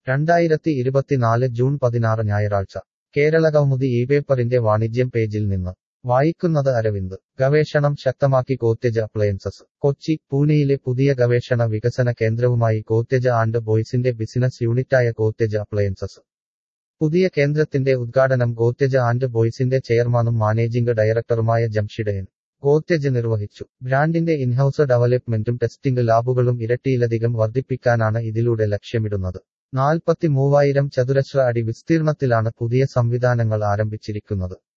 രണ്ടായിരത്തി ഇരുപത്തിനാല് ജൂൺ പതിനാറ് ഞായറാഴ്ച കേരളകൗമുദി ഈ പേപ്പറിന്റെ വാണിജ്യം പേജിൽ നിന്ന് വായിക്കുന്നത് അരവിന്ദ് ഗവേഷണം ശക്തമാക്കി കോത്തേജ് അപ്ലയൻസസ് കൊച്ചി പൂനെയിലെ പുതിയ ഗവേഷണ വികസന കേന്ദ്രവുമായി കോത്തേജ് ആൻഡ് ബോയ്സിന്റെ ബിസിനസ് യൂണിറ്റായ കോത്തേജ് അപ്ലയൻസസ് പുതിയ കേന്ദ്രത്തിന്റെ ഉദ്ഘാടനം ഗോത്തേജ് ആൻഡ് ബോയ്സിന്റെ ചെയർമാനും മാനേജിംഗ് ഡയറക്ടറുമായ ജംഷിഡയൻ ഗോത്തേജ് നിർവഹിച്ചു ബ്രാൻഡിന്റെ ഇൻഹൌസ് ഡെവലപ്മെന്റും ടെസ്റ്റിംഗ് ലാബുകളും ഇരട്ടിയിലധികം വർദ്ധിപ്പിക്കാനാണ് ഇതിലൂടെ ലക്ഷ്യമിടുന്നത് നാൽപ്പത്തി മൂവായിരം ചതുരശ്ര അടി വിസ്തീർണത്തിലാണ് പുതിയ സംവിധാനങ്ങൾ ആരംഭിച്ചിരിക്കുന്നത്